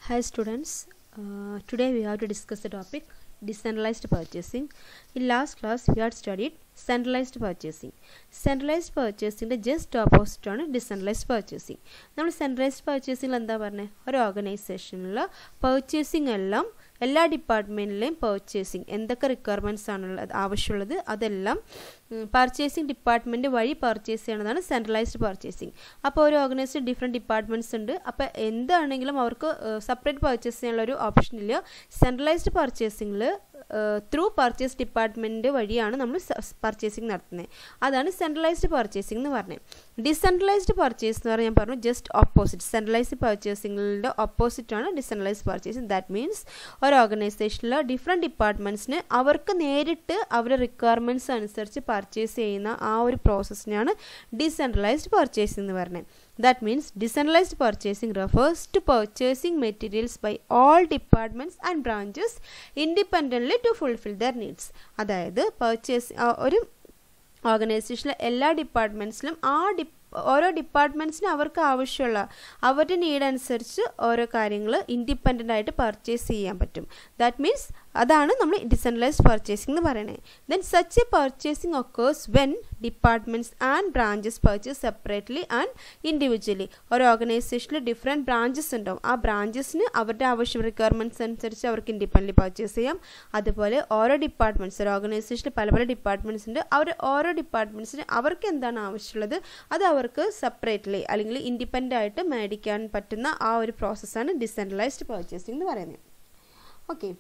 Hi students, uh, today we have to discuss the topic decentralized purchasing. In last class we had studied centralized purchasing. Centralized purchasing just opposite ആണ് decentralized purchasing നമ്മൾ centralized പർച്ചേസിംഗിൽ എന്താ പറഞ്ഞത് ഒരു ഓർഗനൈസേഷനിൽ purchasing എല്ലാം എല്ലാ ഡിപ്പാർട്ട്മെൻറ്റിലെയും purchasing എന്തൊക്കെ റിക്വയർമെൻറ്റ്സ് ആണുള്ളത് ആവശ്യമുള്ളത് അതെല്ലാം പർച്ചേസിങ് ഡിപ്പാർട്ട്മെൻറ്റ് വഴി പർച്ചേസ് ചെയ്യണതാണ് സെൻട്രലൈസ്ഡ് പർച്ചേസിങ് അപ്പോൾ ഒരു ഓർഗനൈസേഷൻ ഡിഫറെൻറ്റ് ഡിപ്പാർട്ട്മെൻറ്റ്സ് ഉണ്ട് അപ്പോൾ എന്താണെങ്കിലും അവർക്ക് സെപ്പറേറ്റ് പർച്ചേസ് ചെയ്യാനുള്ള ഒരു ഓപ്ഷൻ ഇല്ല സെൻട്രലൈസ്ഡ് പർച്ചേസിങ്ങിൽ ത്രൂ പർച്ചേസ് ഡിപ്പാർട്ട്മെൻറ്റ് വഴിയാണ് നമ്മൾ പർച്ചേസിങ് നടത്തുന്നത് അതാണ് സെൻട്രലൈസ്ഡ് പർച്ചേസിംഗ് എന്ന് പറഞ്ഞത് ഡിസെൻട്രലൈസ്ഡ് പർച്ചേസ് എന്ന് പറഞ്ഞാൽ ഞാൻ പറഞ്ഞു ജസ്റ്റ് ഓപ്പോസിറ്റ് സെൻട്രലൈസ്ഡ് പർച്ചേസിംഗിൻ്റെ ഓപ്പോസിറ്റ് ആണ് ഡിസെൻട്രലൈസ്ഡ് പർച്ചേസിംഗ് ദാറ്റ് മീൻസ് ഒരു ഓർഗനൈസേഷനിൽ ഡിഫറെൻറ്റ് ഡിപ്പാർട്ട്മെൻറ്റ്സിന് അവർക്ക് നേരിട്ട് അവരുടെ റിക്വയർമെൻറ്റ്സ് അനുസരിച്ച് പർച്ചേസ് ചെയ്യുന്ന ആ ഒരു പ്രോസസ്സിനാണ് ഡിസെൻട്രലൈസ്ഡ് പർച്ചേസിംഗ് എന്ന് പറഞ്ഞത് That means decentralized purchasing refers to purchasing materials by all departments and branches independently to fulfill their needs. അതായത് പർച്ചേസ് ഒരു ഓർഗനൈസേഷനിലെ എല്ലാ ഡിപ്പാർട്ട്മെൻറ്റ്സിലും ആ ഡിപ്പ് ഓരോ ഡിപ്പാർട്ട്മെൻറ്റ്സിന് അവർക്ക് ആവശ്യമുള്ള അവരുടെ നീഡ് അനുസരിച്ച് ഓരോ കാര്യങ്ങൾ ഇൻഡിപെൻഡൻ്റ് ആയിട്ട് പർച്ചേസ് ചെയ്യാൻ പറ്റും ദാറ്റ് മീൻസ് അതാണ് നമ്മൾ ഡിസെൻട്രലൈസ്ഡ് പർച്ചേസിംഗ് എന്ന് പറയുന്നത് then such a purchasing occurs when departments and branches purchase separately and individually ഒരു ഓർഗനൈസേഷനിൽ ഡിഫറെൻറ്റ് ബ്രാഞ്ചസ് ഉണ്ടാവും ആ ബ്രാഞ്ചസിന് അവരുടെ ആവശ്യം റിക്വയർമെൻറ്റ്സ് അനുസരിച്ച് അവർക്ക് ഇൻഡിപെൻഡൻ്റ് പർച്ചേസ് ചെയ്യാം അതുപോലെ ഓരോ ഡിപ്പാർട്ട്മെൻറ്റ്സ് ഒരു ഓർഗനൈസേഷനിൽ പല പല ഡിപ്പാർട്ട്മെൻറ്റ്സ് ഉണ്ട് അവർ ഓരോ ഡിപ്പാർട്ട്മെൻറ്റ്സിന് അവർക്ക് എന്താണ് ആവശ്യമുള്ളത് അത് അവർക്ക് സെപ്പറേറ്റ്ലി അല്ലെങ്കിൽ ഇൻഡിപെൻഡൻ്റ് ആയിട്ട് മേടിക്കാൻ പറ്റുന്ന ആ ഒരു പ്രോസസ്സാണ് ഡിസെൻട്രലൈസ്ഡ് പർച്ചേസിംഗ് എന്ന് പറയുന്നത് okay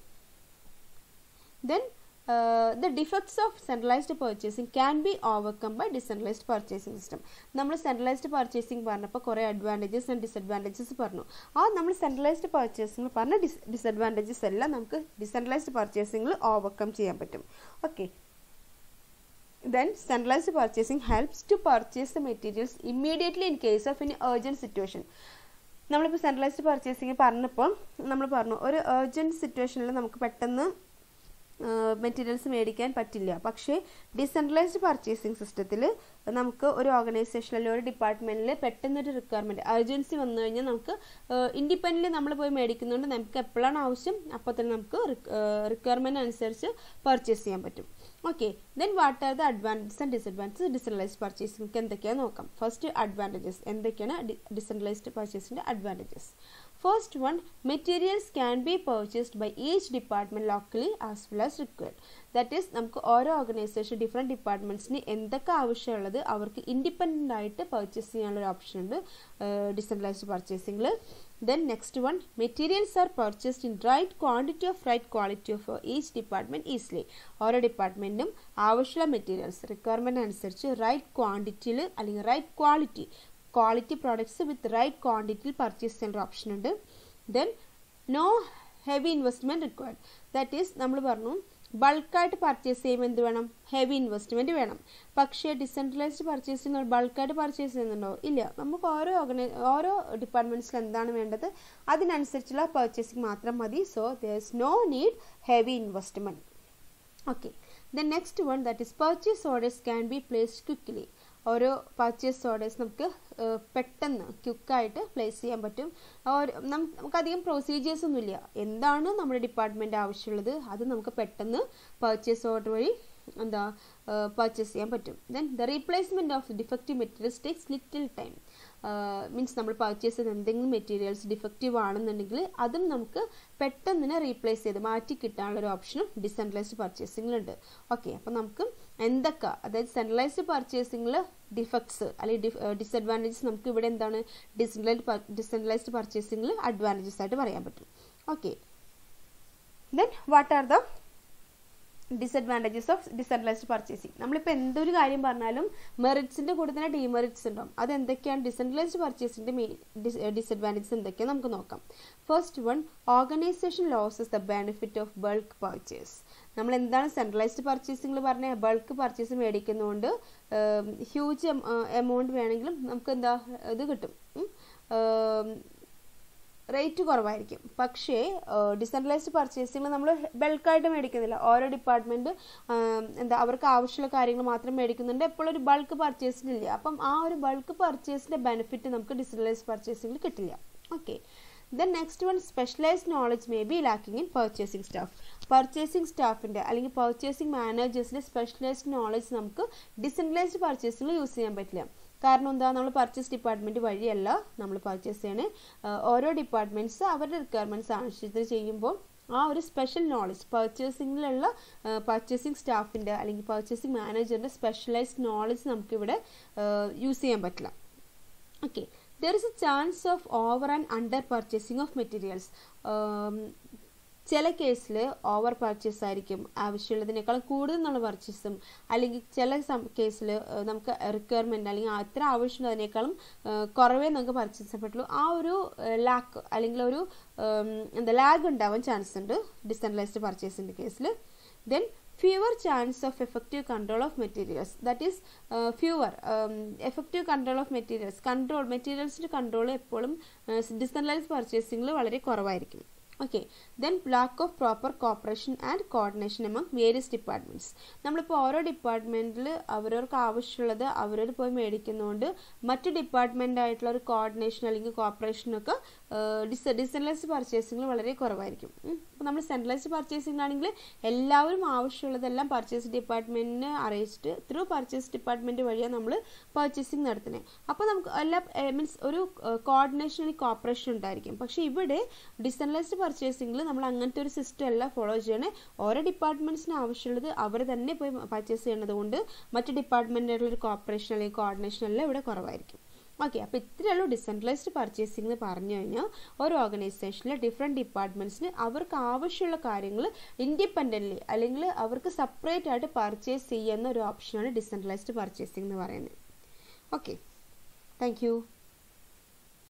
then uh, the defects of centralized purchasing can be overcome by decentralized purchasing system നമ്മൾ സെൻട്രലൈസ്ഡ് പർച്ചേസിംഗ് പറഞ്ഞപ്പോൾ കുറേ അഡ്വാൻറ്റേജസ് ആൻഡ് ഡിസഡ്വാൻറ്റേജസ് പറഞ്ഞു ആ നമ്മൾ സെൻട്രലൈസ്ഡ് പർച്ചേസിംഗ് പറഞ്ഞ ഡിസ് ഡിസഡ്വാൻറ്റേജസ് എല്ലാം നമുക്ക് ഡിസെൻട്രലൈസ്ഡ് പർച്ചേസിംഗിൽ ഓവർകം ചെയ്യാൻ പറ്റും okay then centralized purchasing helps to purchase the materials immediately in case of any urgent situation നമ്മളിപ്പോൾ സെൻട്രലൈസ്ഡ് പർച്ചേസിങ് പറഞ്ഞപ്പോൾ നമ്മൾ പറഞ്ഞു ഒരു ഏർജൻറ്റ് സിറ്റുവേഷനിൽ നമുക്ക് പെട്ടെന്ന് മെറ്റീരിയൽസ് മേടിക്കാൻ പറ്റില്ല പക്ഷേ ഡിസെൻട്രലൈസ്ഡ് പർച്ചേസിങ് സിസ്റ്റത്തിൽ നമുക്ക് ഒരു ഓർഗനൈസേഷൻ അല്ലെങ്കിൽ ഒരു ഡിപ്പാർട്ട്മെൻറ്റിൽ പെട്ടെന്നൊരു റിക്വയർമെൻറ്റ് അർജൻസി വന്നു കഴിഞ്ഞാൽ നമുക്ക് ഇൻഡിപെൻഡൻ്റ് നമ്മൾ പോയി മേടിക്കുന്നതുകൊണ്ട് നമുക്ക് എപ്പോഴാണ് ആവശ്യം അപ്പോൾ തന്നെ നമുക്ക് റിക്വയർമെൻറ്റ് അനുസരിച്ച് പർച്ചേസ് ചെയ്യാൻ പറ്റും okay then what are the advantages and disadvantages decentralized purchasing എന്തൊക്കെയാണെന്ന് നോക്കാം ഫസ്റ്റ് അഡ്വാൻറ്റേജസ് എന്തൊക്കെയാണ് ഡിസെൻട്രലൈസ്ഡ് പർച്ചേസിൻ്റെ advantages first one materials can be purchased by each department locally as well as required that is നമുക്ക് ഓരോ organisation different ഡിപ്പാർട്ട്മെൻറ്റ്സിന് എന്തൊക്കെ ആവശ്യമുള്ളത് അവർക്ക് independent ആയിട്ട് പർച്ചേസ് ചെയ്യാനുള്ള ഒരു ഓപ്ഷൻ ഉണ്ട് ഡിസെൻട്രലൈസ്ഡ് പർച്ചേസിംഗിൽ then next one materials are purchased in right quantity of right quality of each department easily ഓരോ ഡിപ്പാർട്ട്മെൻറ്റും ആവശ്യമുള്ള മെറ്റീരിയൽസ് റിക്വയർമെൻറ്റ് അനുസരിച്ച് റൈറ്റ് ക്വാണ്ടിറ്റിയിൽ അല്ലെങ്കിൽ right quality quality products with right ക്വാണ്ടിറ്റിയിൽ പർച്ചേസ് ചെയ്യേണ്ട ഓപ്ഷൻ ഉണ്ട് then no heavy investment required that is നമ്മൾ പറഞ്ഞു ബൾക്കായിട്ട് പർച്ചേസ് ചെയ്യുമ്പോൾ എന്ത് വേണം ഹെവി ഇൻവെസ്റ്റ്മെൻറ്റ് വേണം പക്ഷേ ഡിസെൻട്രലൈസ്ഡ് പർച്ചേസിങ് ബൾക്കായിട്ട് പർച്ചേസ് ചെയ്യുന്നുണ്ടോ ഇല്ല നമുക്ക് ഓരോ ഓർഗനൈ ഓരോ ഡിപ്പാർട്ട്മെൻറ്റ്സിൽ എന്താണ് വേണ്ടത് അതിനനുസരിച്ചുള്ള പർച്ചേസിങ് മാത്രം മതി so there is no need heavy investment okay the next one that is purchase orders can be placed quickly ഓരോ പർച്ചേസ് ഓർഡേഴ്സ് നമുക്ക് പെട്ടെന്ന് ക്വിക്കായിട്ട് പ്ലേസ് ചെയ്യാൻ പറ്റും നമുക്കധികം പ്രൊസീജിയേഴ്സ് ഒന്നുമില്ല എന്താണ് നമ്മുടെ ഡിപ്പാർട്ട്മെൻറ്റ് ആവശ്യമുള്ളത് അത് നമുക്ക് പെട്ടെന്ന് പർച്ചേസ് ഓർഡർ വഴി എന്താ പർച്ചേസ് ചെയ്യാൻ പറ്റും then the replacement of defective materials takes little time means നമ്മൾ പർച്ചേസ് ചെയ്ത എന്തെങ്കിലും മെറ്റീരിയൽസ് ഡിഫക്റ്റീവ് ആണെന്നുണ്ടെങ്കിൽ അതും നമുക്ക് പെട്ടെന്ന് തന്നെ റീപ്ലേസ് ചെയ്ത് മാറ്റി കിട്ടാനുള്ള ഒരു ഓപ്ഷനും ഡിസെൻട്രലൈസ്ഡ് പർച്ചേസിങ്ങിലുണ്ട് ഓക്കെ അപ്പം നമുക്ക് എന്തൊക്കെ അതായത് സെൻട്രലൈസ്ഡ് പർച്ചേസിങ്ങിൽ ഡിഫക്ട്സ് അല്ലെങ്കിൽ ഡിസഡ്വാൻറ്റേജസ് നമുക്ക് ഇവിടെ എന്താണ് ഡിസെൻട്രലൈസ്ഡ് ഡിസെൻട്രലൈസ്ഡ് പർച്ചേസിങ്ങിൽ അഡ്വാൻറ്റേജസ് ആയിട്ട് പറയാൻ പറ്റും okay then what are the disadvantages of decentralized purchasing നമ്മളിപ്പോൾ എന്തൊരു കാര്യം പറഞ്ഞാലും മെറിറ്റ്സിൻ്റെ കൂടെ തന്നെ ഡിമെറിറ്റ്സ് ഉണ്ടാവും അത് എന്തൊക്കെയാണ് ഡിസെൻട്രലൈസ്ഡ് പർച്ചേസിൻ്റെ മെയിൻ ഡിസഡ്വാൻറ്റേജസ് എന്തൊക്കെയാണ് നമുക്ക് നോക്കാം first one organisation losses the benefit of bulk purchase നമ്മൾ എന്താണ് സെൻട്രലൈസ്ഡ് പർച്ചേസിംഗിൽ പറഞ്ഞ ബൾക്ക് പർച്ചേസ് മേടിക്കുന്നതുകൊണ്ട് ഹ്യൂജ് എമൗണ്ട് വേണമെങ്കിലും നമുക്ക് എന്താ ഇത് കിട്ടും റേറ്റ് കുറവായിരിക്കും പക്ഷേ ഡിസെൻട്രലൈസ്ഡ് പർച്ചേസിംഗ് നമ്മൾ ബൾക്കായിട്ട് മേടിക്കുന്നില്ല ഓരോ ഡിപ്പാർട്ട്മെൻറ്റ് എന്താ അവർക്ക് ആവശ്യമുള്ള കാര്യങ്ങൾ മാത്രം മേടിക്കുന്നുണ്ട് എപ്പോഴും ഒരു ബൾക്ക് പർച്ചേസിനില്ല അപ്പം ആ ഒരു ബൾക്ക് പർച്ചേസിൻ്റെ ബെനിഫിറ്റ് നമുക്ക് ഡിസെൻട്രലൈസ്ഡ് പർച്ചേസിംഗിൽ കിട്ടില്ല okay then next one specialised knowledge may be lacking in purchasing staff purchasing സ്റ്റാഫിൻ്റെ അല്ലെങ്കിൽ പർച്ചേസിംഗ് മാനേജേഴ്സിൻ്റെ സ്പെഷ്യലൈസ്ഡ് നോളജ് നമുക്ക് ഡിസെൻട്രലൈസ്ഡ് പർച്ചേസിംഗിൽ യൂസ് ചെയ്യാൻ പറ്റില്ല കാരണം എന്താ നമ്മൾ പർച്ചേസ് ഡിപ്പാർട്ട്മെൻറ്റ് വഴിയല്ല നമ്മൾ പർച്ചേസ് ചെയ്യണേ ഓരോ ഡിപ്പാർട്ട്മെൻറ്റ്സ് അവരുടെ റിക്വയർമെൻറ്റ്സ് ആവശ്യത്തിന് ചെയ്യുമ്പോൾ ആ ഒരു സ്പെഷ്യൽ നോളജ് പർച്ചേസിങ്ങിലുള്ള പർച്ചേസിങ് സ്റ്റാഫിൻ്റെ അല്ലെങ്കിൽ പർച്ചേസിങ് മാനേജറിൻ്റെ സ്പെഷ്യലൈസ്ഡ് നോളജ് നമുക്കിവിടെ യൂസ് ചെയ്യാൻ പറ്റില്ല okay there is a chance of over and under purchasing of materials ചില കേസിൽ ഓവർ പർച്ചേസ് ആയിരിക്കും ആവശ്യമുള്ളതിനേക്കാളും കൂടുതൽ നമ്മൾ പർച്ചേസും അല്ലെങ്കിൽ ചില കേസിൽ നമുക്ക് റിക്വയർമെൻറ്റ് അല്ലെങ്കിൽ അത്ര ആവശ്യമുള്ളതിനേക്കാളും കുറവേ നമുക്ക് പർച്ചേസ് ചെയ്യപ്പെട്ടുള്ളൂ ആ ഒരു ലാക്ക് അല്ലെങ്കിൽ ഒരു എന്താ ലാഗ് ഉണ്ടാവാൻ ചാൻസ് ഉണ്ട് ഡിസെൻട്രലൈസ്ഡ് പർച്ചേസിൻ്റെ കേസിൽ then fewer chance of effective control of materials that is uh, fewer um, effective control of materials control materialsൻ്റെ കൺട്രോൾ എപ്പോഴും ഡിസെൻട്രലൈസ് പർച്ചേസിങ്ങിൽ വളരെ കുറവായിരിക്കും okay then lack of proper cooperation and coordination among various departments നമ്മളിപ്പോൾ ഓരോ ഡിപ്പാർട്ട്മെൻറ്റിൽ അവരവർക്ക് ആവശ്യമുള്ളത് അവരവർ പോയി മേടിക്കുന്നതുകൊണ്ട് മറ്റ് ഡിപ്പാർട്ട്മെൻ്റ് ആയിട്ടുള്ള ഒരു കോർഡിനേഷൻ അല്ലെങ്കിൽ കോപ്പറേഷനൊക്കെ ഡിസ് ഡിസെൻട്രലൈസ്ഡ് പർച്ചേസിങ്ങിൽ വളരെ കുറവായിരിക്കും ഇപ്പോൾ നമ്മൾ സെൻട്രലൈസ്ഡ് പർച്ചേസിംഗ് ആണെങ്കിൽ എല്ലാവരും ആവശ്യമുള്ളതെല്ലാം പർച്ചേസ് ഡിപ്പാർട്ട്മെൻറ്റിനെ അറിയിച്ചിട്ട് ത്രൂ പർച്ചേസ് ഡിപ്പാർട്ട്മെൻറ്റ് വഴിയാണ് നമ്മൾ പർച്ചേസിങ് നടത്തുന്നത് അപ്പോൾ നമുക്ക് എല്ലാ മീൻസ് ഒരു കോർഡിനേഷൻ അല്ലെങ്കിൽ കോപ്പറേഷൻ ഉണ്ടായിരിക്കും പക്ഷേ ഇവിടെ ഡിസെൻട്രലൈസ്ഡ് പർച്ചേസിംഗിൽ നമ്മൾ അങ്ങനത്തെ ഒരു സിസ്റ്റം അല്ല ഫോളോ ചെയ്യണേ ഓരോ ഡിപ്പാർട്ട്മെൻറ്റ്സിന് ആവശ്യമുള്ളത് അവർ തന്നെ പോയി പർച്ചേസ് ചെയ്യുന്നത് കൊണ്ട് മറ്റ് ഡിപ്പാർട്ട്മെൻറ്റുകളുടെ ഒരു കോപ്പറേഷൻ അല്ലെങ്കിൽ കോർഡിനേഷൻ എല്ലാം ഇവിടെ കുറവായിരിക്കും ഓക്കെ അപ്പോൾ ഇത്രയുള്ളൂ ഡിസെൻട്രലൈസ്ഡ് പർച്ചേസിംഗ് എന്ന് പറഞ്ഞു കഴിഞ്ഞാൽ ഒരു ഓർഗനൈസേഷനിലെ ഡിഫറെൻറ്റ് ഡിപ്പാർട്ട്മെൻറ്റ്സിന് അവർക്ക് ആവശ്യമുള്ള കാര്യങ്ങൾ ഇൻഡിപെൻഡൻ്റ്ലി അല്ലെങ്കിൽ അവർക്ക് സെപ്പറേറ്റ് ആയിട്ട് പർച്ചേസ് ചെയ്യുന്ന ഒരു ഓപ്ഷനാണ് ഡിസെൻട്രലൈസ്ഡ് പർച്ചേസിംഗ് എന്ന് പറയുന്നത് ഓക്കെ താങ്ക്